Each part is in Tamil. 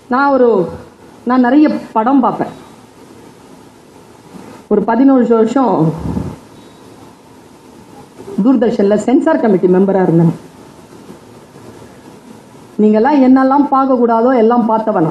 நான் ஒரு நான் நிறைய படம் பார்ப்பேன் ஒரு பதினோரு வருஷம் தூர்தர்ஷன்ல சென்சார் கமிட்டி மெம்பரா இருந்தேன் நீங்கெல்லாம் என்னெல்லாம் பார்க்க கூடாதோ எல்லாம் பார்த்தவனா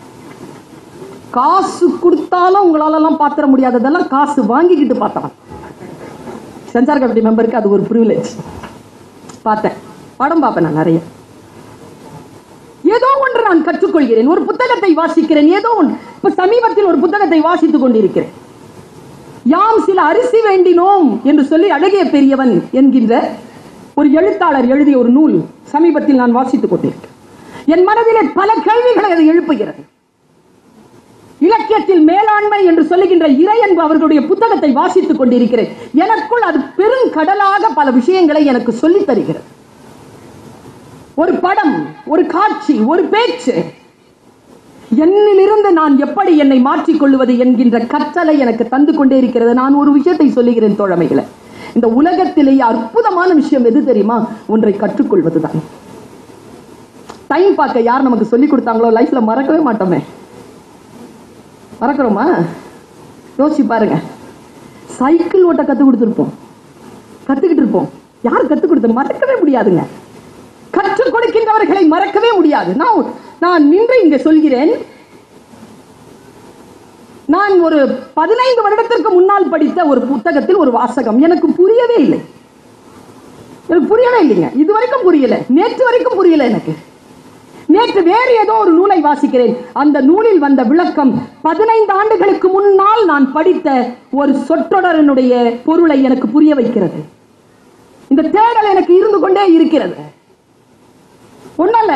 காசு கொடுத்தாலும் உங்களாலெல்லாம் பார்த்துட முடியாததெல்லாம் காசு வாங்கிக்கிட்டு பார்த்தவன் சென்சார் கமிட்டி மெம்பருக்கு அது ஒரு ப்ரிவிலேஜ் பார்த்தேன் படம் பார்ப்பேன் நான் நிறைய ஏதோ ஒன்று நான் கற்றுக்கொள்கிறேன் ஒரு புத்தகத்தை வாசிக்கிறேன் ஏதோ ஒன்று இப்ப சமீபத்தில் ஒரு புத்தகத்தை வாசித்துக் கொண்டிருக்கிறேன் யாம் சில அரிசி வேண்டினோம் என்று சொல்லி அழகிய பெரியவன் என்கின்ற ஒரு எழுத்தாளர் எழுதிய ஒரு நூல் சமீபத்தில் நான் வாசித்துக் கொண்டிருக்கிறேன் என் மனதிலே பல கேள்விகளை அது எழுப்புகிறது இலக்கியத்தில் மேலாண்மை என்று சொல்லுகின்ற இறையன்பு அவர்களுடைய புத்தகத்தை வாசித்துக் கொண்டிருக்கிறேன் எனக்குள் அது பெருங்கடலாக பல விஷயங்களை எனக்கு சொல்லித் தருகிறது ஒரு படம் ஒரு காட்சி ஒரு பேச்சு என்னிலிருந்து நான் எப்படி என்னை மாற்றிக் கொள்வது என்கின்ற கற்றலை எனக்கு தந்து கொண்டே இருக்கிறது நான் ஒரு விஷயத்தை சொல்லுகிறேன் தோழமைகளை இந்த உலகத்திலேயே அற்புதமான விஷயம் எது தெரியுமா ஒன்றை கற்றுக்கொள்வதுதான் டைம் பார்க்க யார் நமக்கு சொல்லி கொடுத்தாங்களோ லைஃப்ல மறக்கவே மாட்டோமே மறக்கிறோமா யோசிச்சு பாருங்க சைக்கிள் ஓட்ட கத்து கொடுத்துருப்போம் கத்துக்கிட்டு இருப்போம் யார் கத்து கொடுத்த மறக்கவே முடியாதுங்க கற்றுக் கொடுக்கின்றவர்களை மறக்கவே முடியாது நான் நான் நின்று இங்க சொல்கிறேன் நான் ஒரு பதினைந்து வருடத்திற்கு முன்னால் படித்த ஒரு புத்தகத்தில் ஒரு வாசகம் எனக்கு புரியவே இல்லை எனக்கு புரியவே இல்லைங்க இது வரைக்கும் புரியல நேற்று வரைக்கும் புரியல எனக்கு நேற்று வேறு ஏதோ ஒரு நூலை வாசிக்கிறேன் அந்த நூலில் வந்த விளக்கம் பதினைந்து ஆண்டுகளுக்கு முன்னால் நான் படித்த ஒரு சொற்றொடரனுடைய பொருளை எனக்கு புரிய வைக்கிறது இந்த தேடல் எனக்கு இருந்து கொண்டே இருக்கிறது ஒன்னால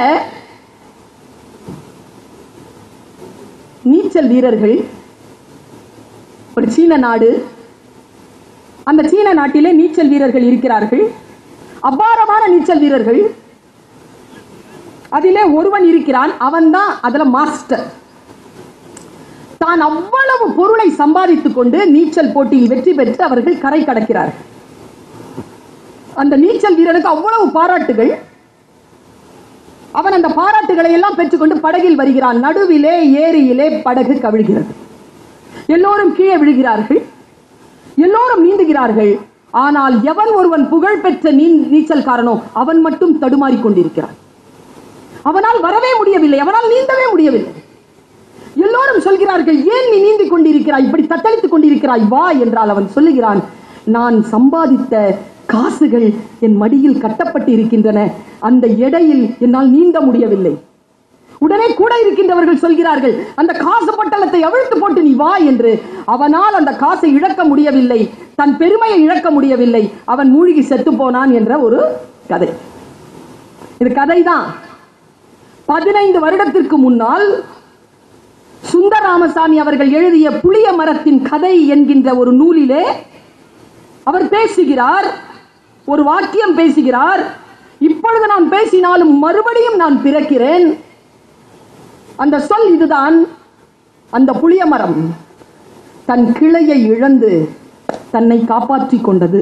நீச்சல் வீரர்கள் ஒரு சீன நாடு அந்த சீன நாட்டிலே நீச்சல் வீரர்கள் இருக்கிறார்கள் அபாரமான நீச்சல் வீரர்கள் அதிலே ஒருவன் இருக்கிறான் அவன் தான் அதுல மாஸ்டர் தான் அவ்வளவு பொருளை சம்பாதித்துக் கொண்டு நீச்சல் போட்டியில் வெற்றி பெற்று அவர்கள் கரை கடக்கிறார்கள் அந்த நீச்சல் வீரனுக்கு அவ்வளவு பாராட்டுகள் அவன் அந்த பாராட்டுகளை எல்லாம் பெற்றுக்கொண்டு படகில் வருகிறான் நடுவிலே ஏரியிலே படகு கவிழ்கிறது எல்லோரும் கீழே விழுகிறார்கள் எல்லோரும் நீந்துகிறார்கள் ஆனால் எவன் ஒருவன் புகழ் பெற்ற நீ நீச்சல்காரனோ அவன் மட்டும் தடுமாறிக் கொண்டிருக்கிறான் அவனால் வரவே முடியவில்லை அவனால் நீந்தவே முடியவில்லை எல்லோரும் சொல்கிறார்கள் ஏன் நீ நீந்திக் கொண்டிருக்கிறாய் இப்படி தத்தளித்துக் கொண்டிருக்கிறாய் வா என்றால் அவன் சொல்லுகிறான் நான் சம்பாதித்த காசுகள் என் மடியில் கட்டப்பட்டு இருக்கின்றன அந்த எடையில் என்னால் நீந்த முடியவில்லை உடனே கூட இருக்கின்றவர்கள் சொல்கிறார்கள் அந்த காசு பட்டலத்தை அவிழ்த்து போட்டு நீ வா என்று அவனால் அந்த காசை இழக்க முடியவில்லை தன் பெருமையை இழக்க முடியவில்லை அவன் மூழ்கி செத்து போனான் என்ற ஒரு கதை இது கதைதான் பதினைந்து வருடத்திற்கு முன்னால் சுந்தராமசாமி அவர்கள் எழுதிய புளிய மரத்தின் கதை என்கின்ற ஒரு நூலிலே அவர் பேசுகிறார் ஒரு வாக்கியம் பேசுகிறார் இப்பொழுது நான் பேசினாலும் மறுபடியும் நான் பிறக்கிறேன் அந்த சொல் இதுதான் அந்த புளிய மரம் தன் கிளையை இழந்து தன்னை காப்பாற்றிக் கொண்டது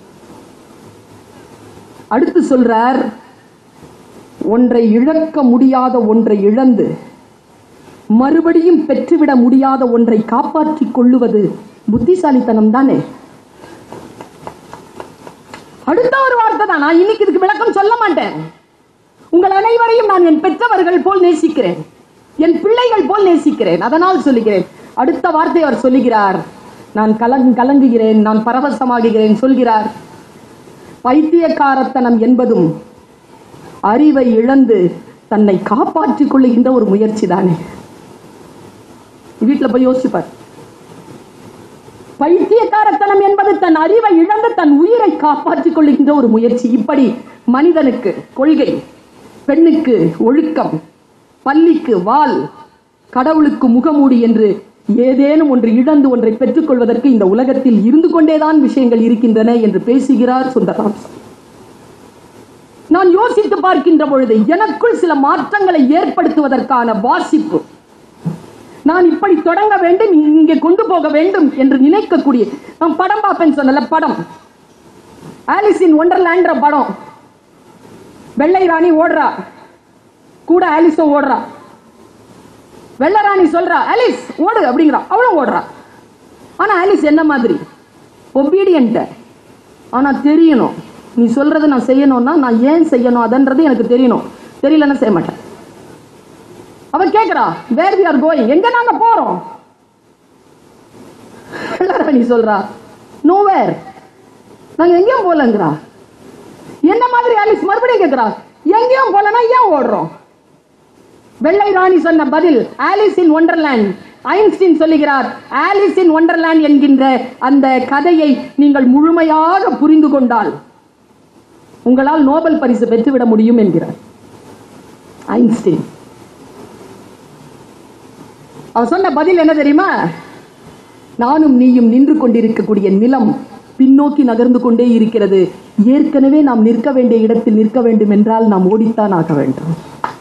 அடுத்து சொல்றார் ஒன்றை இழக்க முடியாத ஒன்றை இழந்து மறுபடியும் பெற்றுவிட முடியாத ஒன்றை காப்பாற்றிக் கொள்ளுவது புத்திசாலித்தனம் தானே அடுத்த ஒரு வார்த்தை தான் நான் இன்னைக்கு இதுக்கு விளக்கம் சொல்ல மாட்டேன் உங்கள் அனைவரையும் நான் என் பெற்றவர்கள் போல் நேசிக்கிறேன் என் பிள்ளைகள் போல் நேசிக்கிறேன் அதனால் சொல்லுகிறேன் அடுத்த வார்த்தை அவர் சொல்லுகிறார் நான் கலங் கலங்குகிறேன் நான் பரவசமாகுகிறேன் சொல்கிறார் பைத்தியக்காரத்தனம் என்பதும் அறிவை இழந்து தன்னை காப்பாற்றிக் கொள்ளுகின்ற ஒரு முயற்சி தானே வீட்டுல போய் யோசிப்பார் பைத்தியக்காரத்தனம் என்பது தன் அறிவை இழந்து தன் உயிரை காப்பாற்றிக் கொள்ளுகின்ற ஒரு முயற்சி இப்படி மனிதனுக்கு கொள்கை பெண்ணுக்கு ஒழுக்கம் பள்ளிக்கு வால் கடவுளுக்கு முகமூடி என்று ஏதேனும் ஒன்று இழந்து ஒன்றை பெற்றுக்கொள்வதற்கு இந்த உலகத்தில் இருந்து கொண்டேதான் விஷயங்கள் இருக்கின்றன என்று பேசுகிறார் சுந்தரராமன் நான் யோசித்து பார்க்கின்ற பொழுது எனக்குள் சில மாற்றங்களை ஏற்படுத்துவதற்கான வாசிப்பு நான் இப்படி தொடங்க வேண்டும் இங்கே கொண்டு போக வேண்டும் என்று நினைக்கக்கூடிய நான் படம் பார்ப்பேன்னு சொன்னல படம் ஆலிஸ் இன் ஒண்டர்லேண்ட்ற படம் வெள்ளை ராணி ஓடுறா கூட ஆலிஸும் ஓடுறா வெள்ளராணி சொல்றா ஆலிஸ் ஓடு அப்படிங்கிறா அவளும் ஓடுறா ஆனா ஆலிஸ் என்ன மாதிரி ஒபீடியன்ட் ஆனா தெரியணும் நீ சொல்றதை நான் செய்யணும்னா நான் ஏன் செய்யணும் அதன்றது எனக்கு தெரியணும் தெரியலன்னா செய்ய மாட்டேன் அவ கேக்குறா வேர் வி ஆர் கோயிங் எங்க நாங்க போறோம் வெள்ளராணி சொல்றா நோவேர் நாங்க எங்கேயும் போலங்கிறா என்ன மாதிரி ஆலிஸ் மறுபடியும் கேக்குறா எங்கேயும் போலனா ஏன் ஓடுறோம் வெள்ளை ராணி சொன்ன பதில் ஆலிஸ் இன் ஒண்டர்லேண்ட் ஐன்ஸ்டீன் சொல்லுகிறார் ஆலிஸ் இன் ஒண்டர்லேண்ட் என்கின்ற அந்த கதையை நீங்கள் முழுமையாக புரிந்து கொண்டால் உங்களால் நோபல் பரிசு பெற்றுவிட முடியும் என்கிறார் ஐன்ஸ்டீன் அவர் சொன்ன பதில் என்ன தெரியுமா நானும் நீயும் நின்று கொண்டிருக்கக்கூடிய நிலம் பின்னோக்கி நகர்ந்து கொண்டே இருக்கிறது ஏற்கனவே நாம் நிற்க வேண்டிய இடத்தில் நிற்க வேண்டும் என்றால் நாம் ஓடித்தான் ஆக வேண்டும்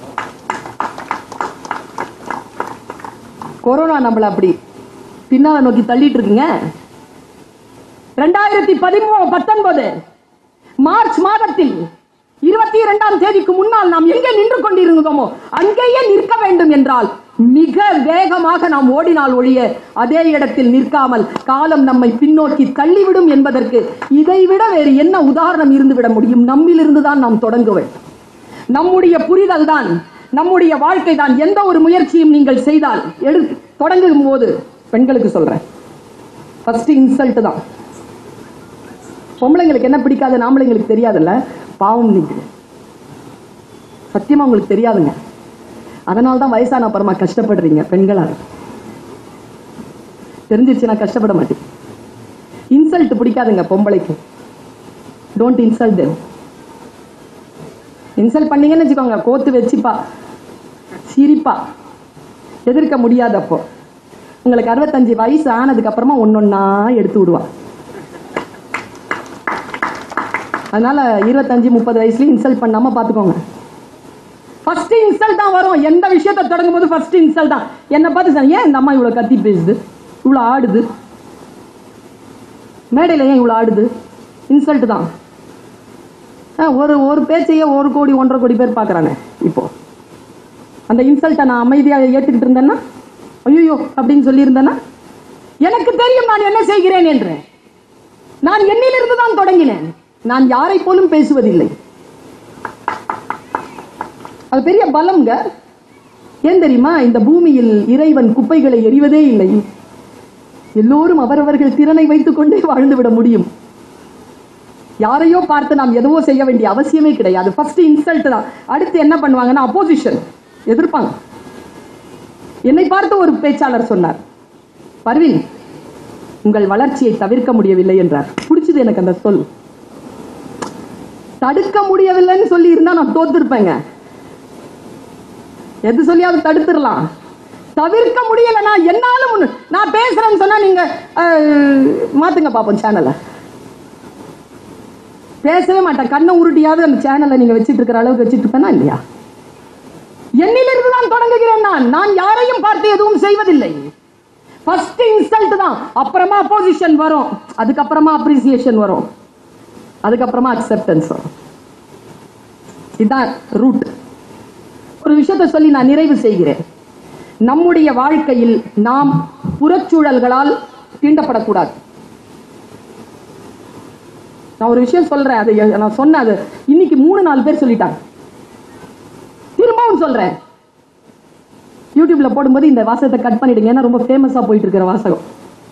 கொரோனா நம்மள அப்படி பின்னால நோக்கி தள்ளிட்டு இருக்குங்க ரெண்டாயிரத்தி பதிமூ பத்தொன்பது மார்ச் மாதத்தில் இருபத்தி இரண்டாம் தேதிக்கு முன்னால் நாம் எங்கே நின்று கொண்டிருந்தோமோ அங்கேயே நிற்க வேண்டும் என்றால் மிக வேகமாக நாம் ஓடினால் ஒழிய அதே இடத்தில் நிற்காமல் காலம் நம்மை பின்னோக்கி தள்ளிவிடும் என்பதற்கு இதைவிட வேறு என்ன உதாரணம் இருந்து விட முடியும் நம்மிலிருந்து தான் நாம் தொடங்க வேண்டும் நம்முடைய புரிதல் தான் நம்முடைய வாழ்க்கை தான் எந்த ஒரு முயற்சியும் நீங்கள் செய்தால் எடு தொடங்கும் போது பெண்களுக்கு சொல்றேன் ஃபர்ஸ்ட் இன்சல்ட் தான் பொம்பளைங்களுக்கு என்ன பிடிக்காது நாம்பளைங்களுக்கு தெரியாதுல்ல பாவம் நீங்க சத்தியமா உங்களுக்கு தெரியாதுங்க அதனால தான் வயசான அப்புறமா கஷ்டப்படுறீங்க பெண்களா தெரிஞ்சிருச்சுன்னா கஷ்டப்பட மாட்டேன் இன்சல்ட் பிடிக்காதுங்க பொம்பளைக்கு டோன்ட் இன்சல்ட் them இன்சல்ட் பண்ணீங்கன்னு வச்சுக்கோங்க கோத்து வச்சுப்பா சிரிப்பா எதிர்க்க முடியாது அப்போ உங்களுக்கு அறுபத்தஞ்சு வயசு ஆனதுக்கு அப்புறமா ஒன்னொன்னா எடுத்து விடுவா அதனால இருபத்தஞ்சு முப்பது வயசுலயும் இன்சல்ட் பண்ணாம பாத்துக்கோங்க ஃபர்ஸ்ட் இன்சல்ட் தான் வரும் எந்த விஷயத்தை தொடங்கும் போது ஃபர்ஸ்ட் இன்சல்ட் தான் என்ன பார்த்து சொன்னா, ஏன் இந்த அம்மா இவ்வளவு கத்தி பேசுது இவ்வளவு ஆடுது மேடையில ஏன் இவ்வளவு ஆடுது இன்சல்ட் தான் ஆ, ஒரு ஒரு பேச்சையே ஒரு கோடி ஒன்றரை கோடி பேர் பார்க்குறாங்க இப்போ அந்த இன்சல்ட்டை நான் அமைதியாக ஏற்றுக்கிட்டு இருந்தேன்னா ஐயோ அப்படின்னு சொல்லியிருந்தேன்னா எனக்கு தெரியும் நான் என்ன செய்கிறேன் என்று நான் என்னிலிருந்து தான் தொடங்கினேன் நான் யாரை போலும் பேசுவதில்லை அது பெரிய பலம்ங்க ஏன் தெரியுமா இந்த பூமியில் இறைவன் குப்பைகளை எறிவதே இல்லை எல்லோரும் அவரவர்கள் திறனை வைத்துக் கொண்டே வாழ்ந்து விட முடியும் யாரையோ பார்த்து நாம் எதுவோ செய்ய வேண்டிய அவசியமே கிடையாது ஃபர்ஸ்ட் இன்சல்ட் தான் அடுத்து என்ன பண்ணுவாங்கன்னா அப்போசிஷன் எதிர்ப்பாங்க என்னை பார்த்து ஒரு பேச்சாளர் சொன்னார் பர்வீன் உங்கள் வளர்ச்சியை தவிர்க்க முடியவில்லை என்றார் பிடிச்சது எனக்கு அந்த சொல் தடுக்க முடியவில்லைன்னு சொல்லி இருந்தா நான் தோத்துருப்பேங்க எது சொல்லியாவது தடுத்துடலாம் தவிர்க்க முடியலன்னா என்னால முன்னு நான் பேசுறேன்னு சொன்னா நீங்க அஹ், மாத்துங்க பாப்போம் சேனலை பேசவே மாட்டேன் கண்ணை உருட்டியாவது அந்த சேனலை நீங்க வச்சிட்டு இருக்கிற அளவுக்கு வச்சிட்டு இருப்பேனா இல்லையா என்னிலிருந்து தான் தொடங்குகிறேன் நான் நான் யாரையும் பார்த்து எதுவும் செய்வதில்லை ஃபர்ஸ்ட் இன்சல்ட் தான் அப்புறமா அப்போசிஷன் வரும் அதுக்கப்புறமா அப்ரிசியேஷன் வரும் அதுக்கப்புறமா அக்செப்டன்ஸ் வரும் இதுதான் ரூட் ஒரு விஷயத்தை சொல்லி நான் நிறைவு செய்கிறேன் நம்முடைய வாழ்க்கையில் நாம் புறச்சூழல்களால் தீண்டப்படக்கூடாது நான் ஒரு விஷயம் சொல்றேன் அது எ- நான் சொன்னேன் அது இன்னைக்கு மூணு நாலு பேர் சொல்லிட்டாங்க திரும்பவும் சொல்றேன் யூடியூப்ல போடும்போது இந்த வாசகத்தை கட் பண்ணிடுங்க ஏன்னா ரொம்ப ஃபேமஸா போயிட்டு இருக்கிற வாசகம்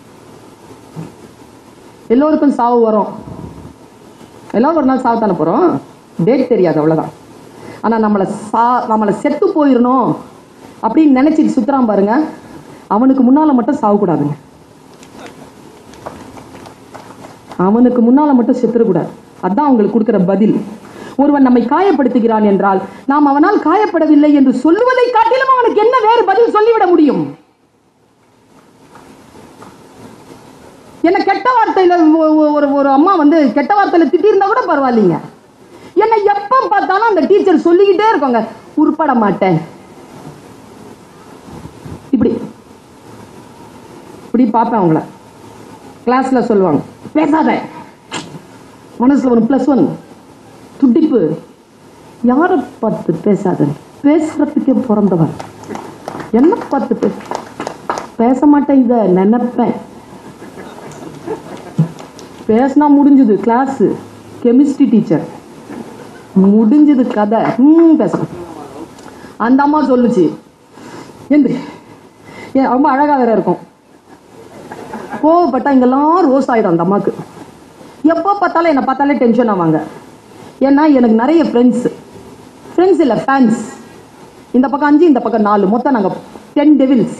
எல்லோருக்கும் சாவு வரும் எல்லாரும் ஒரு நாள் சாவு தானே போறோம் டேட் தெரியாது அவ்வளவுதான் ஆனா நம்மளை சா நம்மளை செத்து போயிடணும் அப்படின்னு நினைச்சிட்டு சுத்துறான் பாருங்க அவனுக்கு முன்னால மட்டும் சாவக்கூடாதுங்க அவனுக்கு முன்னால மட்டும் செத்துறக்கூடாது அதான் அவங்களுக்கு கொடுக்கிற பதில் ஒருவன் நம்மை காயப்படுத்துகிறான் என்றால் நாம் அவனால் காயப்படவில்லை என்று சொல்லுவதை காட்டிலும் அவனுக்கு என்ன வேறு பதில் சொல்லிவிட முடியும் என்ன கெட்ட வார்த்தையில ஒ- ஒ- ஒரு ஒரு அம்மா வந்து கெட்ட வார்த்தையில திட்டியிருந்தா கூட பரவாயில்லைங்க என்னை எப்ப பார்த்தாலும் அந்த டீச்சர் சொல்லிக்கிட்டே இருக்கோங்க உருப்பட மாட்டேன் இப்படி இப்படி பார்ப்பேன் அவங்கள கிளாஸ்ல சொல்லுவாங்க பேசாத மனசுல ஒரு பிளஸ் ஒன் துடிப்பு யாரை பார்த்து பேசாத பேசுறதுக்கே பிறந்தவன் என்ன பார்த்து பே பேச மாட்டேன் இத நினைப்பேன் பேசினா முடிஞ்சது கிளாஸ் கெமிஸ்ட்ரி டீச்சர் முடிஞ்சது கதை ம் பேசணும் அந்த அம்மா சொல்லுச்சு எந்திரி ஏன் ரொம்ப அழகா வேற இருக்கும் கோவப்பட்டா இங்கெல்லாம் ரோஸ் ஆயிடும் அந்த அம்மாக்கு எப்போ பார்த்தாலும் என்னை பார்த்தாலே டென்ஷன் ஆவாங்க ஏன்னா எனக்கு நிறைய ஃப்ரெண்ட்ஸ் ஃப்ரெண்ட்ஸ் இல்லை ஃபேன்ஸ் இந்த பக்கம் அஞ்சு இந்த பக்கம் நாலு மொத்தம் நாங்கள் டென் டெவில்ஸ்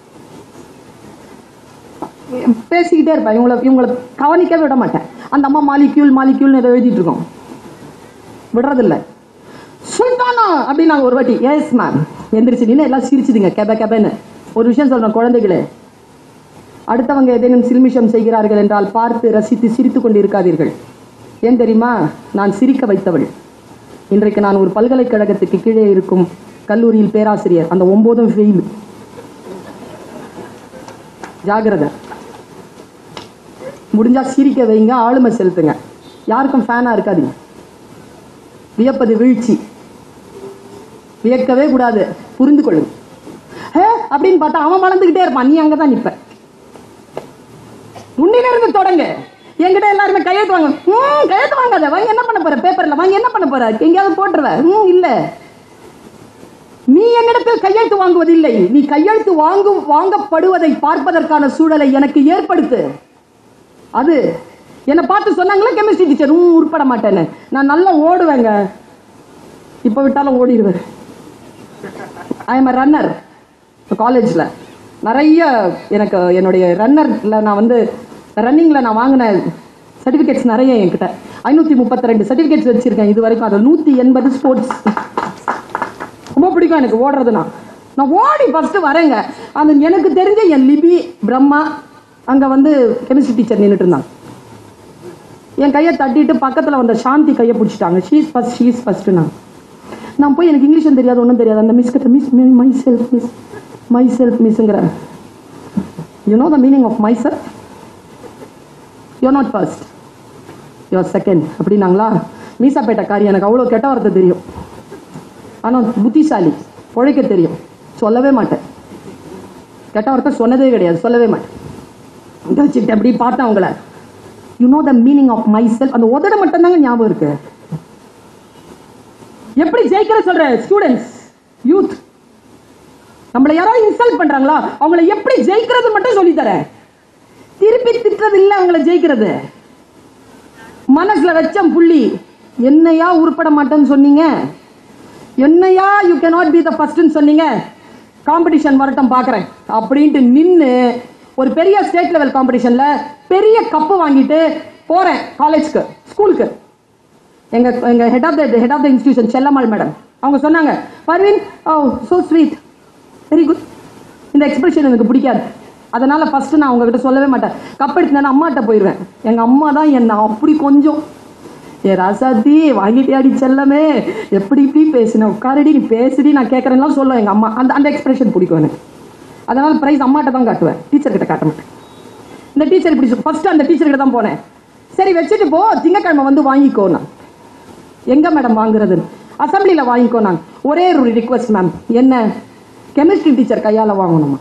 பேசிக்கிட்டே இருப்பேன் இவங்கள இவங்கள கவனிக்கவே விட மாட்டேன் அந்த அம்மா மாலிக்யூல் மாலிக்யூல்னு ஏதோ எழுதிட்டு இருக்கோம் விடுறதில்ல சுல்தானா அப்படின்னு நாங்கள் ஒரு வாட்டி எஸ் மேம் எந்திரிச்சு நின்று எல்லாம் சிரிச்சுதுங்க கெப கெபன்னு ஒரு விஷயம் சொல்றேன் குழந்தைகளே அடுத்தவங்க ஏதேனும் சில்மிஷம் செய்கிறார்கள் என்றால் பார்த்து ரசித்து சிரித்துக் கொண்டு இருக்காதீர்கள் ஏன் தெரியுமா நான் சிரிக்க வைத்தவள் இன்றைக்கு நான் ஒரு பல்கலைக்கழகத்துக்கு கீழே இருக்கும் கல்லூரியில் பேராசிரியர் அந்த ஒன்பதும் ஃபெயில் ஜாகிரதை முடிஞ்சா சிரிக்க வைங்க ஆளுமை செலுத்துங்க யாருக்கும் ஃபேனா இருக்காதீங்க வியப்பது வீழ்ச்சி வியக்கவே கூடாது புரிந்து கொள்ளுங்க ஹே அப்படின்னு பார்த்தா அவன் வளர்ந்துகிட்டே இருப்பான் நீ அங்கதான் நிப்ப உன்னில இருந்து தொடங்க என்கிட்ட எல்லாருமே கையெழுத்து வாங்க ம் கையெழுத்து வாங்காத வாங்கி என்ன பண்ண போற பேப்பர்ல வாங்கி என்ன பண்ண போற எங்கேயாவது போட்டுருவ ம் இல்ல நீ என்னிடத்தில் கையெழுத்து வாங்குவதில்லை நீ கையெழுத்து வாங்கு வாங்கப்படுவதை பார்ப்பதற்கான சூழலை எனக்கு ஏற்படுத்து அது என்னை பார்த்து சொன்னாங்களே கெமிஸ்ட்ரி டீச்சர் ம் உருப்பட மாட்டேன்னு நான் நல்லா ஓடுவேங்க இப்போ விட்டாலும் ஓடிடுவேன் ஐ எம் ரன்னர் காலேஜில் நிறைய எனக்கு என்னுடைய ரன்னரில் நான் வந்து ரன்னிங்கில் நான் வாங்கின சர்டிஃபிகேட்ஸ் நிறைய என்கிட்ட ஐநூற்றி முப்பத்தி ரெண்டு சர்டிஃபிகேட்ஸ் வச்சுருக்கேன் இது வரைக்கும் அதில் நூற்றி எண்பது ஸ்போர்ட்ஸ் ரொம்ப பிடிக்கும் எனக்கு ஓடுறதுனா நான் ஓடி ஃபஸ்ட்டு வரேங்க அந்த எனக்கு தெரிஞ்ச என் லிபி பிரம்மா அங்கே வந்து கெமிஸ்ட்ரி டீச்சர் நின்றுட்டு இருந்தாங்க என் கையை தட்டிட்டு பக்கத்தில் வந்த சாந்தி கையை பிடிச்சிட்டாங்க ஷீஸ் ஃபஸ்ட் ஷீஸ் ஃபஸ்ட்டு நான் நான் போய் எனக்கு இங்கிலீஷும் தெரியாது ஒன்றும் தெரியாது அந்த மிஸ் கிட்ட miss myself miss myself மிஸ்ங்கிற you know the meaning of myself you not first you're second அப்படின்னாங்களா மீசாப்பேட்டைக்காரி எனக்கு அவ்வளோ கெட்ட வார்த்தை தெரியும் ஆனால் புத்திசாலி பொழைக்க தெரியும் சொல்லவே மாட்டேன் கெட்ட வார்த்தை சொன்னதே கிடையாது சொல்லவே மாட்டேன் இங்க வச்சுக்கிட்டு அப்படி பார்த்தேன் அவங்கள you know the meaning of myself அந்த உதட மட்டும் தாங்க ஞாபகம் இருக்கு எப்படி ஜெயிக்கிற சொல்ற ஸ்டூடெண்ட்ஸ் யூத் நம்மள யாராவது இன்சல்ட் பண்றாங்களா அவங்கள எப்படி ஜெயிக்கிறது மட்டும் சொல்லி தரேன் திருப்பி திட்டுறது இல்ல அவங்கள ஜெயிக்கிறது மனசுல வச்சம் புள்ளி என்னையா உருப்பட மாட்டேன்னு சொன்னீங்க என்னையா யூ நாட் பி த ஃபர்ஸ்ட்னு சொன்னீங்க காம்படிஷன் வரட்டும் பார்க்குறேன் அப்படின்ட்டு நின்று ஒரு பெரிய ஸ்டேட் லெவல் காம்படிஷன்ல பெரிய கப்பு வாங்கிட்டு போறேன் காலேஜ்க்கு ஸ்கூலுக்கு எங்க எங்க head of the head of the institution Chellammal madam அவங்க சொன்னாங்க Parveen oh so sweet very good இந்த எக்ஸ்பிரஷன் எனக்கு பிடிக்காது அதனால ஃபர்ஸ்ட் நான் உங்ககிட்ட சொல்லவே மாட்டேன் கப் எடுத்து அம்மாட்ட போயிடுவேன் எங்க அம்மா தான் என்ன அப்படி கொஞ்சம் ஏ ராசாத்தி வாங்கிட்டியாடி செல்லமே எப்படி இப்படி பேசுன உட்காரடி நீ பேசுடி நான் கேட்கறேன்லாம் சொல்லுவேன் எங்க அம்மா அந்த அந்த எக்ஸ்பிரஷன் பிடிக்கும் எனக்கு அதனால பிரைஸ் அம்மாட்ட தான் காட்டுவேன் டீச்சர் கிட்ட காட்ட மாட்டேன் இந்த டீச்சர் இப்படி ஃபர்ஸ்ட் அந்த டீச்சர் கிட்ட தான் போனேன் சரி வச்சுட்டு போ திங்கக்கிழமை வந்து வாங்கிக்கோ நான் எங்க மேடம் வாங்குறது அசம்பிளில வாங்கிக்கோ நான் ஒரே ஒரு ரிக்வஸ்ட் மேம் என்ன கெமிஸ்ட்ரி டீச்சர் கையால வாங்கணுமா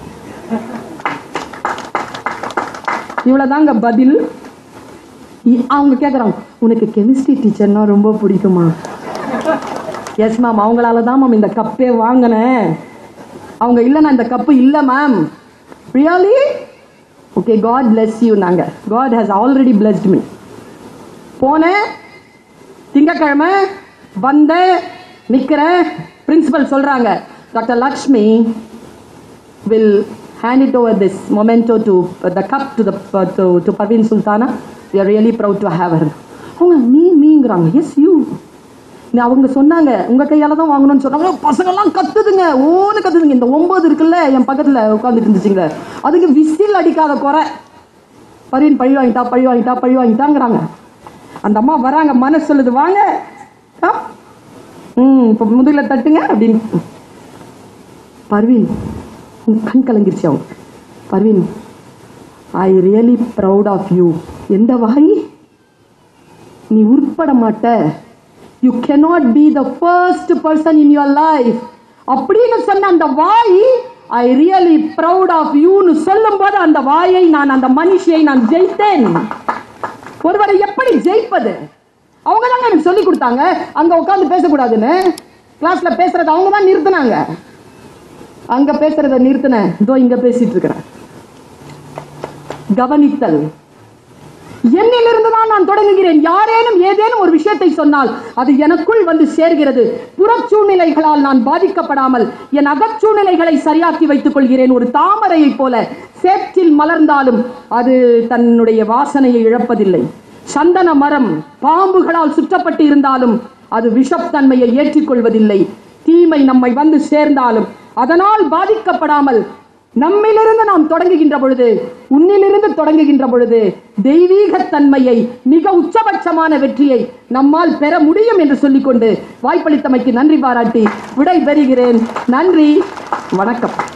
இவ்வளவுதாங்க பதில் இ- அவங்க கேக்குறாங்க உனக்கு கெமிஸ்ட்ரி டீச்சர்னா ரொம்ப பிடிக்குமா எஸ் மேம் அவங்களால தான் மேம் இந்த கப்பே வாங்கினேன் அவங்க இல்லைனா இந்த கப்பு இல்லை ma'am really okay God bless you நாங்க God has already blessed me போனேன் திங்கக்கிழமை வந்தேன் நிக்கிறேன் பிரின்சிபல் சொல்றாங்க doctor Lakshmi will hand it over this memento to uh, the cup to the uh, to, to Parveen Sultana. We are really proud to have her. அவங்க நீ மீங்கிறாங்க எஸ் யூ அவங்க சொன்னாங்க உங்க கையால தான் வாங்கணும்னு சொன்னாங்க பசங்கெல்லாம் கத்துதுங்க ஓன்னு கத்துதுங்க இந்த ஒன்பது இருக்குல்ல என் பக்கத்துல உட்காந்துட்டு இருந்துச்சுங்க அதுக்கு விசில் அடிக்காத குறை பர்வீன் பழி வாங்கிட்டா பழி வாங்கிட்டா பழி வாங்கிட்டாங்கிறாங்க அந்த அம்மா வராங்க மனசு சொல்லுது வாங்க ஆ? ம் இப்போ முதுகில் தட்டுங்க அப்படின்னு பர்வீன் உன் கண் கலங்கிருச்சு அவங்க Parveen I really proud of you எந்த வாய் நீ உட்பட மாட்ட you cannot be the first person in your life அப்படின்னு சொன்ன அந்த வாய் ஐ ரியலி ப்ரௌட் ஆஃப் யூன்னு சொல்லும் போது அந்த வாயை நான் அந்த மனுஷியை நான் ஜெயித்தேன் ஒருவரை எப்படி ஜெயிப்பது அவங்க தாங்க எனக்கு சொல்லி கொடுத்தாங்க அங்க உட்கார்ந்து பேசக்கூடாதுன்னு கிளாஸ்ல பேசுறத அவங்க தான் நிறுத்தினாங்க அங்க பேசுறத நிறுத்தினேன் இதோ இங்க பேசிட்டு இருக்கிறேன் கவனித்தல் என்னிலிருந்து தான் நான் தொடங்குகிறேன் யாரேனும் ஏதேனும் ஒரு விஷயத்தை சொன்னால் அது எனக்குள் வந்து சேர்கிறது புறச்சூழ்நிலைகளால் நான் பாதிக்கப்படாமல் என் அகச்சூழ்நிலைகளை சரியாக்கி வைத்துக் கொள்கிறேன் ஒரு தாமரையைப் போல சேற்றில் மலர்ந்தாலும் அது தன்னுடைய வாசனையை இழப்பதில்லை சந்தன மரம் பாம்புகளால் சுற்றப்பட்டு இருந்தாலும் அது விஷத்தன்மையை ஏற்றிக்கொள்வதில்லை தீமை நம்மை வந்து சேர்ந்தாலும் அதனால் பாதிக்கப்படாமல் நம்மிலிருந்து நாம் தொடங்குகின்ற பொழுது உன்னிலிருந்து தொடங்குகின்ற பொழுது தெய்வீக தன்மையை மிக உச்சபட்சமான வெற்றியை நம்மால் பெற முடியும் என்று சொல்லிக்கொண்டு வாய்ப்பளித்தமைக்கு நன்றி பாராட்டி விடை பெறுகிறேன் நன்றி வணக்கம்